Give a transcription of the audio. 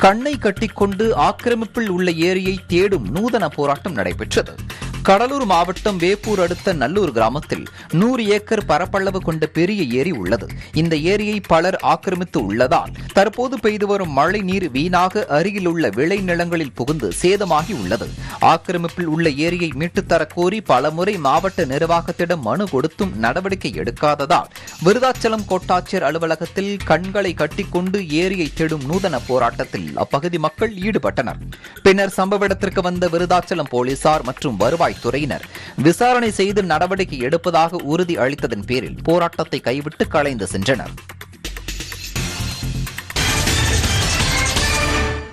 கண்ணை கட்டிக்கொண்டு ஆக்கிரமிப்பில் உள்ள ஏரியை தேடும் நூதன போராட்டம் நடைபெற்றது கடலூர் மாவட்டம் வேப்பூர் அடுத்த நல்லூர் கிராமத்தில் நூறு ஏக்கர் பரப்பளவு கொண்ட பெரிய ஏரி உள்ளது இந்த ஏரியை பலர் ஆக்கிரமித்து உள்ளதால் தற்போது பெய்து வரும் மழை நீர் வீணாக அருகில் உள்ள விளை நிலங்களில் புகுந்து சேதமாகி உள்ளது ஆக்கிரமிப்பில் உள்ள ஏரியை மீட்டுத் தரக் கோரி பலமுறை மாவட்ட நிர்வாகத்திடம் மனு கொடுத்தும் நடவடிக்கை எடுக்காததால் விருதாச்சலம் கோட்டாட்சியர் அலுவலகத்தில் கண்களை கட்டிக்கொண்டு ஏரியை தேடும் நூதன போராட்டத்தில் அப்பகுதி மக்கள் ஈடுபட்டனர் பின்னர் சம்பவ இடத்திற்கு வந்த விருதாச்சலம் போலீசார் மற்றும் வருவாய் துறையினர் விசாரணை செய்து நடவடிக்கை எடுப்பதாக உறுதி அளித்ததன் பேரில் போராட்டத்தை கைவிட்டு கலைந்து சென்றனர்